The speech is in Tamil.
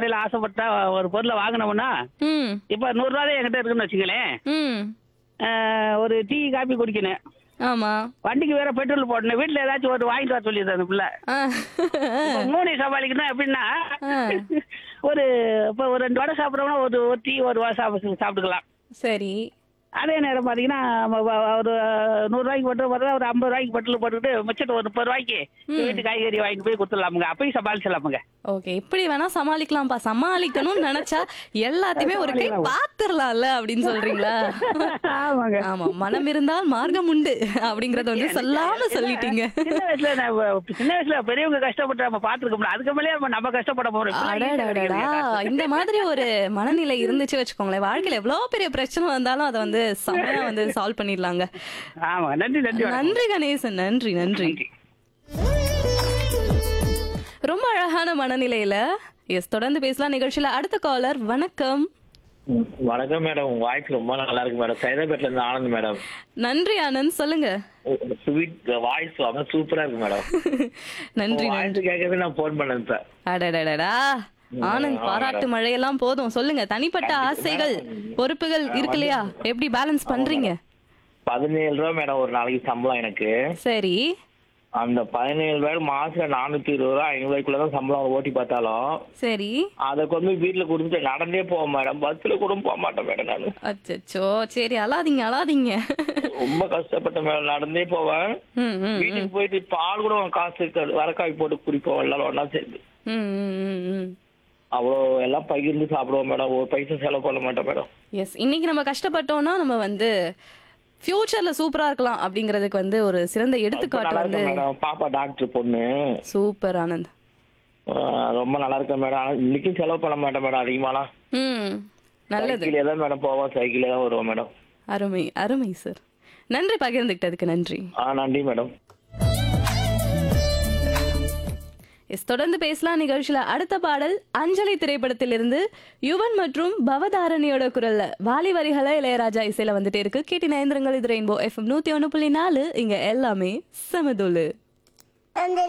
கடையில ஆசைப்பட்டா ஒரு பொருளை வாங்கினோம்னா ம் இப்ப நூறு ரூபா தான் என்கிட்ட இருக்குன்னு வச்சுங்களேன் ம் ஆஹ் ஒரு டீ காபி குடிக்கணும் ஆமா வண்டிக்கு வேற பெட்ரோல் போடணும் வீட்டுல ஏதாச்சும் ஒரு வாங்கிட்டு வர சொல்லிடுது அந்த பிள்ளை ஆ. இப்ப மூணு சமாளிக்கணும் எப்படின்னா ஆ. ஒரு இப்ப ஒரு ரெண்டு வடை சாப்பிட்றோம்னா ஒரு ஒரு டீ ஒரு வடை சாப்பிட்டு சாப்பிட்டுக்கலாம் சரி அதே நேரம் பாத்தீங்கன்னா ம- வ- ஒரு நூறு ரூபாய்க்கு பெட்ரோல் போடுறதா ஒரு ஐம்பது ரூபாய்க்கு பெட்ரோல் போட்டுக்கிட்டு மிச்சத்தை ஒரு முப்பது ரூபாய்க்கு வீட்டு காய்கறி வாங்கிட்டு போய் கொடுத்துடலாமுங்க அப்பயும் சமாளிச்சிடலாமுங்க ஓகே இப்படி வேணா சமாளிக்கலாம்ப்பா சமாளிக்கணும்னு நினைச்சா எல்லாத்தையுமே ஒரு கை பாத்துரலாம்ல அப்படின்னு சொல்றீங்களா ஆமாங்க ஆமா மனம் இருந்தால் மார்க்கம் உண்டு அப்படிங்கறத வந்து சொல்லாம சொல்லிட்டீங்க சின்ன வயசுல நான் வ- சின்ன வயசுல பெரியவங்க கஷ்டப்பட்டு நம்ம பாத்துருக்கோம்ல அதுக்கு மேலே நம்ம நம்ம கஷ்டப்பட போறோம் இப்பெல்லாம் easy ஆ அடடடடா கிடைக்குதுங்க. இந்த மாதிரி ஒரு மனநிலை இருந்துச்சு வச்சுக்கோங்களேன் வாழ்க்கையில எவ்வளவு பெரிய பிரச்சனை வந்தாலும் அதை வந்து செமையா வந்து சால்வ் பண்ணிடலாங்க ஆமா நன்றி நன்றி வணக்கம். நன்றி கணேசன் நன்றி நன்றி நன்றி ரொம்ப அழகான மனநிலையில எஸ் தொடர்ந்து பேசலாம் நிகழ்ச்சியில அடுத்த காலர் வணக்கம் வணக்கம் மேடம் உங்க வாய்ஸ் ரொம்ப நல்லா இருக்கு மேடம் சைதாபேட்ல இருந்து ஆனந்த் மேடம் நன்றி ஆனந்த் சொல்லுங்க ஸ்வீட் வாய்ஸ் ரொம்ப சூப்பரா இருக்கு மேடம் நன்றி வாய்ஸ் நன்றி கேட்கவே நான் போன் பண்ணேன் இப்ப அடடடடா ஆனந்த் பாராட்டு மழையெல்லாம் போதும் சொல்லுங்க தனிப்பட்ட ஆசைகள் பொறுப்புகள் இருக்கு இல்லையா எப்படி பேலன்ஸ் பண்றீங்க பதினேழு ரூபா மேடம் ஒரு நாளைக்கு சம்பளம் எனக்கு சரி அந்த பதினேழு ரூபாய் மாசம் நானூத்தி இருபது ரூபா ஐநூறு ரூபாய்க்குள்ளதான் சம்பளம் ஓட்டி பார்த்தாலும் சரி அதை கொண்டு போய் வீட்டுல கொடுத்துட்டு நடந்தே போக மேடம் பஸ்ல கூட போக மாட்டேன் மேடம் நான் அச்சச்சோ சரி அழாதீங்க அழாதீங்க ரொம்ப கஷ்டப்பட்டேன் மேடம் நடந்தே போவேன் ம், ம், வீட்டுக்கு போயிட்டு பால் கூட காசு இருக்காது வரக்காய் போட்டு குடிப்போம் எல்லாரும் ஒண்ணா சேர்ந்து ம், ம், ம், ம். அவ்வளோ எல்லாம் பகிர்ந்து சாப்பிடுவோம் மேடம் ஒரு பைசா செலவு பண்ண மாட்டேன் மேடம் எஸ் இன்னைக்கு நம்ம கஷ்டப்பட்டோம்னா நம்ம வந்து ஃபியூச்சர்ல சூப்பரா இருக்கலாம் அப்படிங்கிறதுக்கு வந்து ஒரு சிறந்த எடுத்துக்காட்டு நல்லா வந்து இருக்கேன் மேடம் பாப்பா டாக்டர் பொண்ணு சூப்பர் ஆனந்த் ஆஹ் ரொம்ப நல்லா இருக்கேன் மேடம் ஆனா இன்னைக்கும் செலவு பண்ண மாட்டேன் மேடம் அதிகமாலாம் ம் நல்லது சைக்கிளே தான் மேடம் போவோம் சைக்கிளே தான் வருவோம் மேடம் அருமை அருமை சார் நன்றி பகிர்ந்துக்கிட்டதுக்கு நன்றி ஆ நன்றி மேடம் எஸ் தொடர்ந்து பேசலாம் நிகழ்ச்சியில அடுத்த பாடல் அஞ்சலி திரைப்படத்திலிருந்து யுவன் மற்றும் பவதாரணியோட குரல்ல வாலி வரிகளை இளையராஜா இசையில வந்துட்டே இருக்கு கேட்டி நயந்திரங்கள் இது ரெயின்போ எஃப்எம் நூத்தி ஒண்ணு புள்ளி நாலு இங்க எல்லாமே சமதுலு